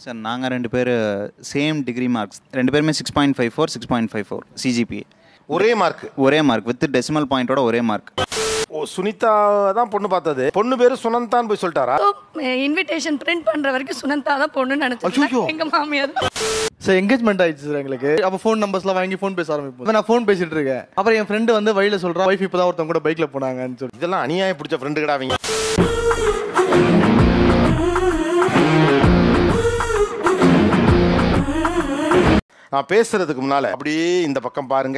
Sir நாங்கள் ரெண்டு பேர் சேம் டிகிரி மார்க்ஸ் ரெண்டு பேருமே six point five four six point five four CGPA ஒரே மார்க் ஒரே மார்க் வித் டெசிமல் பாயிண்டோட ஒரே மார்க் ஓ சுனிதா தான் பொண்ணு பார்த்தது பொண்ணு பேரு சுனந்தான் போய் சொல்லிட்டாரா இன்விடேஷன் பிரிண்ட் பண்ற வரைக்கும் சுனந்தா தான் பொண்ணுன்னு ஐயோ. நினைச்சேன் எங்க மாமியார் சார் என்கேஜ்மெண்ட் ஆயிடுச்சு சார் எங்களுக்கு அப்போ ஃபோன் நம்பர்ஸ்லாம் வாங்கி ஃபோன் பேச ஆரம்பிப்போம் இப்ப நான் ஃபோன் பேசிட்டு இருக்கேன் அப்புறம் என் ஃப்ரெண்டு வந்து வழியில சொல்றான் ஒய்ஃப் இப்போ தான் ஒருத்தவங்க கூட பைக்ல போனாங்கன்னு சொல்லி இதெல்லாம் அநியாயம் பிடிச்ச ஃப்ரெண்டு கிடாவீங்க நான் பேசுறதுக்கு முன்னால அப்படியே இந்த பக்கம் பாருங்க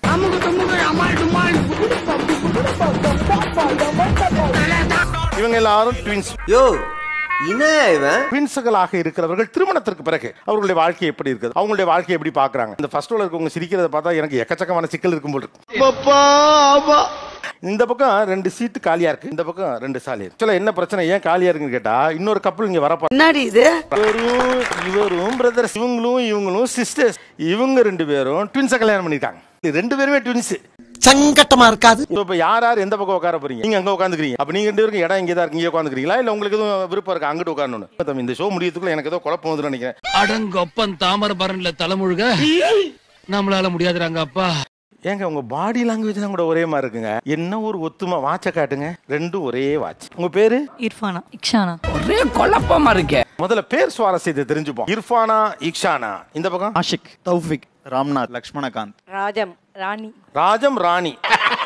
இவங்க எல்லாரும் ட்வின்ஸ் யோ என்ன இவன் ட்வின்ஸுகளாக இருக்கிறவர்கள் திருமணத்திற்கு பிறகு அவர்களுடைய வாழ்க்கை எப்படி இருக்குது அவங்களுடைய வாழ்க்கை எப்படி பார்க்கறாங்க இந்த ஃபர்ஸ்ட் ரோல இருக்கவங்க சிரிக்கிறத பார்த்தா எனக்கு எக்கச்சக்கமான சிக்கல் இருக்கும் போல இருக்கு இந்த பக்கம் ரெண்டு சீட்டு காலியா இருக்கு இந்த பக்கம் ரெண்டு சாலி இருக்கு சொல்ல என்ன பிரச்சனை ஏன் காலியா இருக்குன்னு கேட்டா இன்னொரு கப்பல் இங்க வரப்பா என்னடி இது இவரும் இவரும் பிரதர்ஸ் இவங்களும் இவங்களும் சிஸ்டர்ஸ் இவங்க ரெண்டு பேரும் ட்வின்ஸை கல்யாணம் பண்ணிருக்காங்க இது ரெண்டு பேருமே ட்வின்ஸ் சங்கட்டமா இருக்காது இப்ப யார் யார் எந்த பக்கம் உட்கார போறீங்க நீங்க அங்க உட்காந்துக்கிறீங்க அப்ப நீங்க ரெண்டு பேருக்கு இடம் இங்கே தான் இருக்கு இங்கே உட்காந்துக்கிறீங்களா இல்ல உங்களுக்கு எதுவும் விருப்பம் இருக்கு அங்கிட்டு உட்காரணும் தம்பி இந்த ஷோ முடியறதுக்குள்ள எனக்கு ஏதோ குழப்பம் வந்துடும் நினைக்கிறேன் அடங்கொப்பன் தாமரபரன்ல தலைமுழுக நம்மளால முடியாதுறாங்க அப்பா ஏங்க உங்க பாடி லாங்குவேஜ் தான் கூட ஒரே மாதிரி இருக்குங்க என்ன ஒரு ஒத்துமை வாட்சை காட்டுங்க ரெண்டும் ஒரே வாட்ச் உங்க பேரு இர்ஃபானா இக்ஷானா ஒரே குழப்பமா இருக்கே முதல்ல பேர் சுவாரஸ்யத்தை தெரிஞ்சுப்போம் இர்ஃபானா இக்ஷானா இந்த பக்கம் ஆஷிக் தௌஃபிக் ராம்நாத் லக்ஷ்மணகாந்த் ராஜம் ராணி ராஜம் ராணி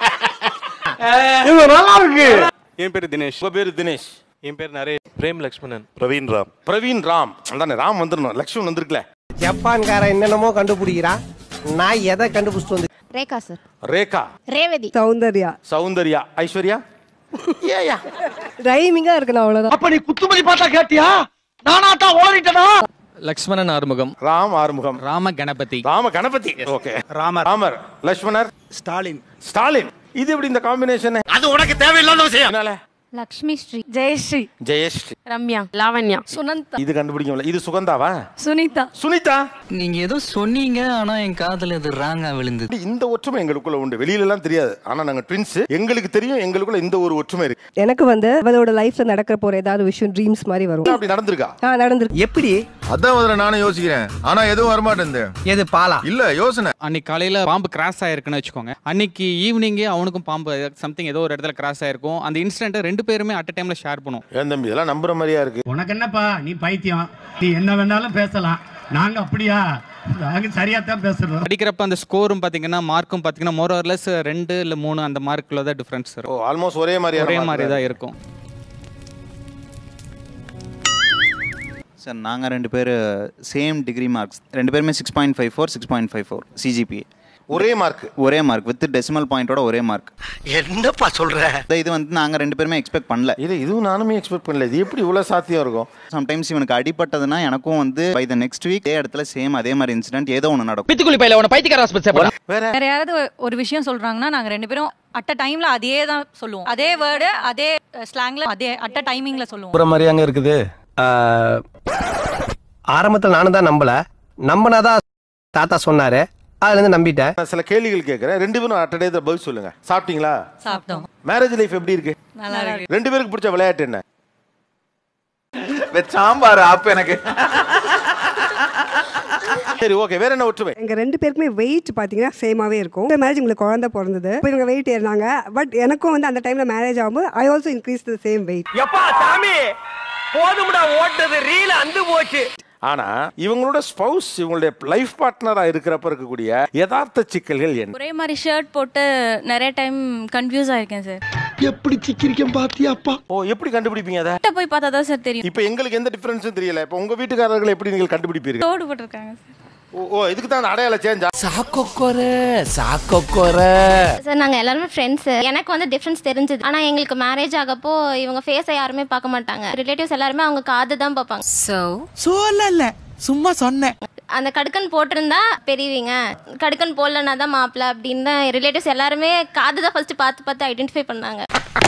நல்லா இருக்கு என் பேர் தினேஷ் உங்க பேரு தினேஷ் என் பேர் நரேஷ் பிரேம் லக்ஷ்மணன் பிரவீன் ராம் பிரவீன் ராம் அதானே ராம் வந்துடணும் லக்ஷ்மண் வந்திருக்கல ஜப்பான்காரன் என்னென்னமோ கண்டுபிடிக்கிறான் நான் எதை கண்டுபிடிச்சிட்டு வந்து ரேகா சார் ரேகா ரேவதி சௌந்தர்யா சௌந்தர்யா ஐஸ்வர்யா ஏயா ரைமிங்கா இருக்கணும் அவ்வளவுதான் அப்ப நீ குத்துமதி பார்த்தா கேட்டியா நானா தான் ஓடிட்டனா லக்ஷ்மணன் ஆறுமுகம் ராம் ஆறுமுகம் ராம கணபதி ராம கணபதி ஓகே ராமர் ராமர் லக்ஷ்மணர் ஸ்டாலின் ஸ்டாலின் இது எப்படி இந்த காம்பினேஷன் அது உனக்கு தேவையில்லாத விஷயம் என்னால லக்ஷ்மி ஸ்ரீ ஜெயஸ்ரீ ஜெயஸ்ரீ ரம்யா லாவண்யா சுனந்தா இது கண்டுபிடிக்க முடியல இது சுகந்தாவா சுனிதா சுனிதா நீங்க ஏதோ சொன்னீங்க ஆனா என் காதுல இது ராங்கா விழுந்தது இந்த ஒற்றுமை எங்களுக்குள்ள உண்டு வெளியில எல்லாம் தெரியாது ஆனா நாங்க ட்வின்ஸ் எங்களுக்கு தெரியும் எங்களுக்குள்ள இந்த ஒரு ஒற்றுமை இருக்கு எனக்கு வந்து அவளோட லைஃப்ல நடக்க போற ஏதாவது விஷயம் ட்ரீம்ஸ் மாதிரி வரும் அப்படி நடந்திருக்கா ஆ நடந்திருக்கு எப்படி அதான் முதல்ல நானும் யோசிக்கிறேன் ஆனா எதுவும் வரமாட்டேன் எது பாலா இல்ல யோசனை அன்னைக்கு காலையில பாம்பு கிராஸ் ஆயிருக்குன்னு வச்சுக்கோங்க அன்னைக்கு ஈவினிங்கே அவனுக்கும் பாம்பு சம்திங் ஏதோ ஒரு இடத்துல கிராஸ் ஆயிருக்கும் அந்த இன்சிடென்ட் ரெண்டு பேருமே அட் டைம்ல ஷேர் பண்ணும் ஏன் தம்பி இதெல்லாம் நம்புற மாதிரியா இருக்கு உனக்கு என்னப்பா நீ பைத்தியம் நீ என்ன வேணாலும் பேசலாம் நாங்க அப்படியா நாங்க சரியா தான் பேசுறோம் படிக்கிறப்ப அந்த ஸ்கோரும் பாத்தீங்கன்னா மார்க்கும் பாத்தீங்கன்னா மோரோர்லெஸ் ரெண்டு இல்ல மூணு அந்த மார்க்ல தான் டிஃபரன்ஸ் ஓ இருக்கும் ஆல்மோஸ்ட் ஒரே மாதிரி ஒரே மாதிரி தான் இருக்கும் சார் நாங்கள் ரெண்டு பேர் சேம் டிகிரி மார்க்ஸ் ரெண்டு பேருமே six point five four six point five four CGPA ஒரே மார்க் ஒரே மார்க் வித் டெசிமல் பாயிண்டோட ஒரே மார்க் என்னப்பா சொல்ற இது வந்து நாங்கள் ரெண்டு பேருமே எக்ஸ்பெக்ட் பண்ணல இது இதுவும் நானுமே எக்ஸ்பெக்ட் பண்ணல இது எப்படி இவ்வளவு சாத்தியம் இருக்கும் சம்டைம்ஸ் இவனுக்கு அடிபட்டதுன்னா எனக்கும் வந்து பை த நெக்ஸ்ட் வீக் அதே இடத்துல சேம் அதே மாதிரி இன்சிடென்ட் ஏதோ ஒன்று நடக்கும் பித்துக்குளி பையில உன பைத்தியக்கார ஆஸ்பத்திரி வேற வேற யாராவது ஒரு- ஒரு விஷயம் சொல்றாங்கன்னா நாங்க ரெண்டு பேரும் அட் அ டைம்ல அதே தான் சொல்லுவோம் அதே வேர்டு அதே ஸ்லாங்ல அதே அட் அ டைமிங்ல சொல்லுவோம் அப்புறம் மாதிரி அங்க இருக்குது ஆரம்பத்தில் நானும் தான் நம்பல நம்பினாதான் தாத்தா சொன்னாரு அதுல இருந்து நம்பிட்டேன் நான் சில கேள்விகள் கேட்கறேன் ரெண்டு பேரும் அட்டடே பதில் சொல்லுங்க சாப்பிட்டீங்களா சாப்பிட்டோம் மேரேஜ் லைஃப் எப்படி இருக்கு நல்லா இருக்கு ரெண்டு பேருக்கு பிடிச்ச விளையாட்டு என்ன சாம்பார் அப்ப எனக்கு சரி ஓகே வேற என்ன ஒற்றுமை எங்க ரெண்டு பேருக்குமே வெயிட் பாத்தீங்கன்னா சேமாவே இருக்கும் மேரேஜ் உங்களுக்கு குழந்தை பிறந்தது இப்போ இவங்க வெயிட் ஏறினாங்க பட் எனக்கும் வந்து அந்த டைம்ல மேரேஜ் ஆகும்போது I also increase the same weight எப்பா சாமி போதும்டா ஓட்டது ரீல அந்து போச்சு ஆனா இவங்களோட ஸ்பௌஸ் இவங்களுடைய லைஃப் பார்ட்னரா இருக்கிறப்ப இருக்கக்கூடிய யதார்த்த சிக்கல்கள் என்ன ஒரே மாதிரி ஷர்ட் போட்டு நிறைய டைம் கன்ஃபியூஸ் ஆயிருக்கேன் சார் எப்படி சிக்கிரிக்கம் பாத்தியாப்பா ஓ எப்படி கண்டுபிடிப்பீங்க அதை கிட்ட போய் பார்த்தா தான் சார் தெரியும் இப்போ எங்களுக்கு எந்த டிஃபரன்ஸும் தெரியல இப்போ உங்க வீட்டுக்காரர்களை எப்படி நீங்கள் கண்டுபிடிப்பீர்கள் தோடு போட்டிருக்காங்க சார் ஓ ஓ இதுக்கு தான் அந்த அடையாள சேஞ்சா சாக்கொக்கோர சாக்கொக்கோர சார் நாங்க எல்லாருமே ஃப்ரெண்ட்ஸ் எனக்கு வந்து டிஃபரன்ஸ் தெரிஞ்சது ஆனா எங்களுக்கு மேரேஜ் ஆகப்போ இவங்க ஃபேஸை யாருமே பார்க்க மாட்டாங்க ரிலேட்டிவ்ஸ் எல்லாருமே அவங்க காது தான் பார்ப்பாங்க சோ சொல்லல சும்மா சொன்னேன் அந்த கடுக்கன் போட்டிருந்தா பெரியவங்க கடுக்கன் போடலனா தான் மாப்பிள்ள அப்படின்னு தான் ரிலேட்டிவ்ஸ் எல்லாருமே காது தான் ஃபர்ஸ்ட் பார்த்து பார்த்து ஐடென்டிஃபை பண்ணாங்க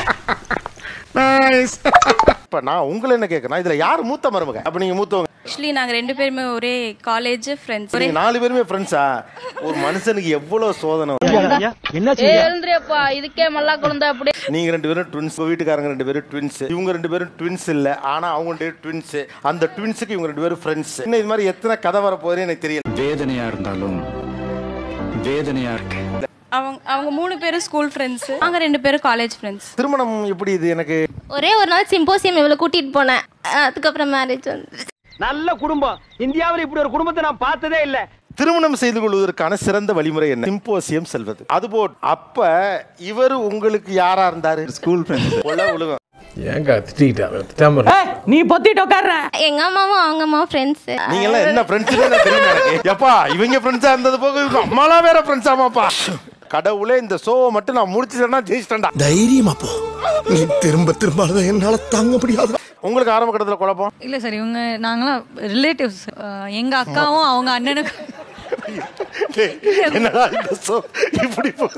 இப்போ நான் உங்களை என்ன கேட்கறேன் இதுல யார் மூத்த மருமக அப்ப நீங்க மூத்தவங்க ஆக்சுவலி நாங்க ரெண்டு பேருமே ஒரே காலேஜ் ஃப்ரெண்ட்ஸ் நீங்க நாலு பேருமே ஃப்ரெண்ட்ஸா ஒரு மனுஷனுக்கு எவ்வளவு சோதனை வரும். எழுந்திரியப்பா இதுக்கே மல்லா குழந்தை அப்படி நீங்க ரெண்டு பேரும் ட்வின்ஸ் வீட்டுக்காரங்க ரெண்டு பேரும் ட்வின்ஸ் இவங்க ரெண்டு பேரும் ட்வின்ஸ் இல்ல ஆனா அவங்க ரெண்டு பேரும் ட்வின்ஸ் அந்த ட்வின்ஸுக்கு இவங்க ரெண்டு பேரும் ஃப்ரெண்ட்ஸ் இன்னும் இது மாதிரி எத்தனை கதை வர போகுதுன்னு எனக்கு தெரியல வேதனையா இருந்தாலும் வேதனையா இருக்கு அவங்க அவங்க மூணு பேரும் ஸ்கூல் ஃப்ரெண்ட்ஸ் நாங்க ரெண்டு பேரும் காலேஜ் ஃப்ரெண்ட்ஸ் திருமணம் எப்படி இது எனக்கு ஒரே ஒரு நாள் சிம்போசியம் இவ்வளவு கூட்டிட்டு போனேன் அதுக்கப்புறம் மேரேஜ் வந்து நல்ல குடும்பம் இந்தியாவில் இப்படி ஒரு குடும்பத்தை நான் பார்த்ததே இல்ல திருமணம் செய்து கொள்வதற்கான சிறந்த வழிமுறை என்ன சிம்போசியம் செல்வது அதுபோல் அப்ப இவர் உங்களுக்கு யாரா இருந்தாரு ஸ்கூல் ஃப்ரெண்ட்ஸ் கொலை விழுகும் ஏங்க திட்டிக்கிட்டா நீ பொத்திட்டு உட்கார்ற எங்க அம்மாவும் அவங்க அம்மாவும் ஃப்ரெண்ட்ஸ் நீங்க எல்லாம் என்ன ஃப்ரெண்ட்ஸ் தெரியும் எனக்கு எப்பா இவங்க ஃப்ரெண்ட்ஸா இருந்தது போக இவங்க அம்மாலாம் வேற ஃப்ரெண்ட்ஸ் ஆமாப்பா கடவுளே இந்த ஷோவை மட்டும் நான் முடிச்சிட்டேன்னா ஜெயிச்சிட்டேன்டா தைரியமா போ நீ திரும்ப திரும்ப அழுத என்னால தாங்க முடியாது உங்களுக்கு ஆரம்ப கட்டத்துல குழப்பம் இல்ல சார் இவங்க நாங்களாம் ரிலேட்டிவ்ஸ் எங்க அக்காவும் அவங்க அண்ணனுக்கும் டேய், என்னடா இந்த ஷோ இப்படி போ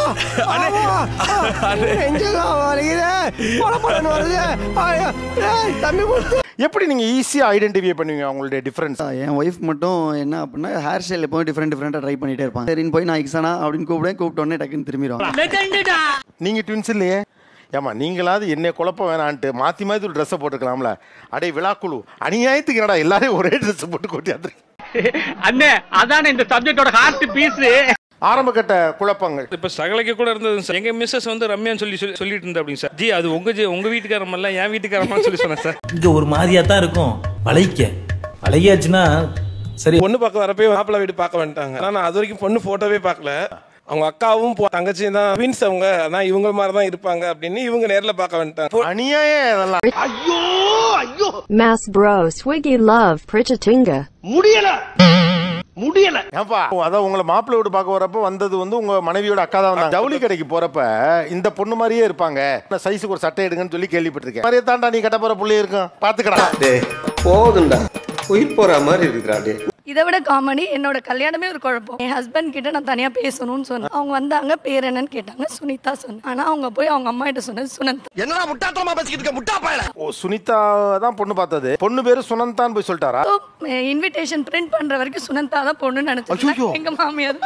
எப்படி நீங்க ஈஸியா ஐடென்டிஃபை பண்ணுவீங்க அவங்களுடைய டிஃபரன்ஸ் என் ஒய்ஃப் மட்டும் என்ன அப்படின்னா ஹேர் ஸ்டைல் எப்போவும் டிஃப்ரெண்ட் டிஃப்ரெண்ட்டாக ட்ரை பண்ணிட்டே இருப்பாங்க சரின்னு போய் நான் இக்ஸானா அப்படின்னு கூப்பிடுவேன் கூப்பிட்ட உடனே டக்குன்னு திரும்பிடுவாங்க நீங்க ட்வின்ஸ் இல்லையே ஏமா நீங்களாவது என்ன குழப்பம் வேணான்ட்டு மாத்தி மாத்தி ஒரு ட்ரெஸ்ஸை போட்டுக்கலாம்ல அடே விழாக்குழு அநியாயத்துக்கு என்னடா எல்லாரையும் ஒரே ட்ரெஸ் போட்டு கொட்டியாந்து அண்ணே அதானே இந்த சப்ஜெக்டோட ஹார்ட் பீஸ் ஆரம்ப கட்ட குழப்பங்கள் இப்ப சகலைக்கு கூட இருந்தது சார் எங்க மிஸ்ஸஸ் வந்து ரம்யான்னு சொல்லி சொல்லி- சொல்லிட்டு இருந்தா அப்படிங்க சார் ஜி அது உங்க ஜி உங்க வீட்டுக்காரம் இல்ல என் வீட்டுக்காரமான்னு சொல்லி சொன்னேன் சார் இங்க ஒரு மாதிரியா தான் இருக்கும் பழகிக்க பழகியாச்சுன்னா சரி பொண்ணு பார்க்க வரப்பே மாப்பிள்ளை வீடு பார்க்க வந்துட்டாங்க ஆனா நான் அது வரைக்கும் பொண்ணு போட்டோவே பார்க்கல அவங்க அக்காவும் பொ- தங்கச்சியும் தான் ட்வின்ஸ் அவங்க அதான் இவங்க மாதிரி தான் இருப்பாங்க அப்படின்னு இவங்க நேர்ல பார்க்க வந்துட்டாங்க அநியாயம் இதெல்லாம் ஐயோ ஐயோ Mass Bro Swiggy Love Prichatunga. முடியல முடியல ஏன்பா அதான் உங்களை மாப்பிள்ளை வீடு பார்க்க வரப்ப வந்தது வந்து உங்க மனைவியோட அக்கா தான் வந்தாங்க ஜவுளி கடைக்கு போறப்ப இந்த பொண்ணு மாதிரியே இருப்பாங்க சைஸுக்கு ஒரு சட்டை எடுங்கன்னு சொல்லி கேள்விப்பட்டிருக்கேன் மாதிரியே தாண்டா நீ கட்ட போற புள்ளி இருக்கும் பாத்துக்கடா போதும்டா உயிர் போற மாதிரி இருக்குடா டே இதை விட காமெடி என்னோட கல்யாணமே ஒரு குழப்பம் என் ஹஸ்பண்ட் கிட்ட நான் தனியா பேசணும்னு சொன்னேன் அவங்க வந்தாங்க பேர் என்னன்னு கேட்டாங்க சுனிதா சொன்னேன் ஆனா அவங்க போய் அவங்க அம்மா கிட்ட சொன்னது சுனந்தா என்னடா முட்டாத்தனமா பேசிக்கிட்டு இருக்க முட்டா பயல ஓ சுனிதா தான் பொண்ணு பார்த்தது பொண்ணு பேரு சுனந்தான் போய் சொல்லிட்டாரா இன்விடேஷன் பிரிண்ட் பண்ற வரைக்கும் சுனந்தா தான் பொண்ணுன்னு நினைச்சேன் எங்க மாமியார்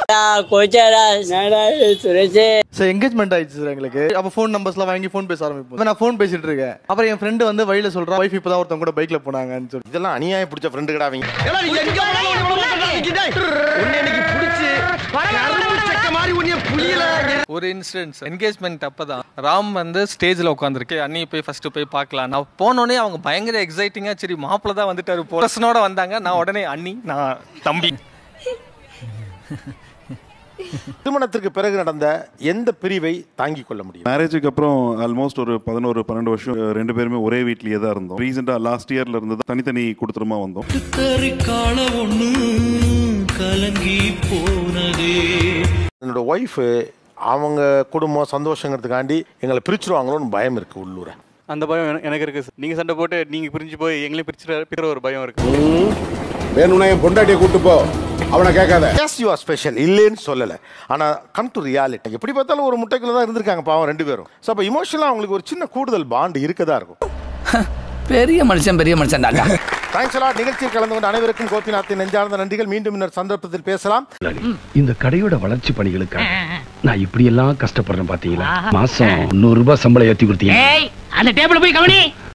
சார் என்கேஜ்மெண்ட் ஆயிடுச்சு சார் எங்களுக்கு அப்போ ஃபோன் நம்பர்ஸ்லாம் வாங்கி ஃபோன் பேச ஆரம்பிப்போம் நான் ஃபோன் பேசிட்டு இருக்கேன் அப்புறம் என் ஃப்ரெண்டு வந்து வழியில சொல்றா ஒய்ஃப் இப்பதான் ஒருத்தவங்க கூட பைக்ல போனாங்கன்னு சொல்லி இதெல்லாம் அநியாயம் பிடிச்ச ஃப்ரெண்டு கிடாவீங்க ஒரு இன்சிடென்ட்ஸ் என்கேஜ்மெண்ட் அப்பதான் ராம் வந்து ஸ்டேஜ்ல உட்காந்துருக்கு அண்ணி போய் ஃபர்ஸ்ட் போய் பார்க்கலாம் நான் போனோடனே அவங்க பயங்கர எக்ஸைட்டிங்கா சரி மாப்பிள்ள தான் வந்துட்டாரு பர்சனோட வந்தாங்க நான் உடனே அண்ணி நான் தம்பி திருமணத்திற்கு பிறகு நடந்த எந்த பிரிவை தாங்கிக் கொள்ள முடியும் மேரேஜுக்கு அப்புறம் ஆல்மோஸ்ட் ஒரு பதினோரு பன்னெண்டு வருஷம் அஹ், ரெண்டு பேருமே ஒரே வீட்லயே தான் இருந்தோம் ரீசெண்டாக லாஸ்ட் இயர்ல இருந்து தான் தனித்தனி குடுத்தனமா வந்தோம் கால ஒண்ணு கலங்கி போனதே என்னோட ஒய்ஃபு அவங்க குடும்பம் சந்தோஷங்கிறதுக்காண்டி எங்களை பிரிச்சிருவாங்களோன்னு பயம் இருக்கு உள்ளூர அந்த பயம் எனக்கு- எனக்கு இருக்கு சார் நீங்க சண்டை போட்டு நீங்க பிரிஞ்சு போய் எங்களையும் பிரிச்சு பிரிக்கிற ஒரு பயம் இருக்கு வேணும்னா என் பொண்டாட்டியை கூட்டு போ அவனை கேட்காத எஸ் யூ ஆர் ஸ்பெஷல் இல்லைன்னு சொல்லலை ஆனால் கம் டு ரியாலிட்டி எப்படி பார்த்தாலும் ஒரு முட்டைக்குள்ள தான் இருந்திருக்காங்க பாவம் ரெண்டு பேரும் ஸோ அப்போ இமோஷனலாக அவங்களுக்கு ஒரு சின்ன கூடுதல் பாண்டு இருக்கதா இருக்கும் பெரிய மனுஷன் பெரிய மனுஷன் தாண்டா தேங்க்ஸ் அலாட் நிகழ்ச்சியில் கலந்து கொண்ட அனைவருக்கும் கோபிநாத்தின் நெஞ்சார்ந்த நன்றிகள் மீண்டும் இன்னொரு சந்தர்ப்பத்தில் பேசலாம் இந்த கடையோட வளர்ச்சி பணிகளுக்காக நான் இப்படி எல்லாம் கஷ்டப்படுறேன் பாத்தீங்களா மாசம் நூறு ரூபாய் சம்பளம் ஏத்தி கொடுத்தீங்க அந்த டேபிள் போய் கவனி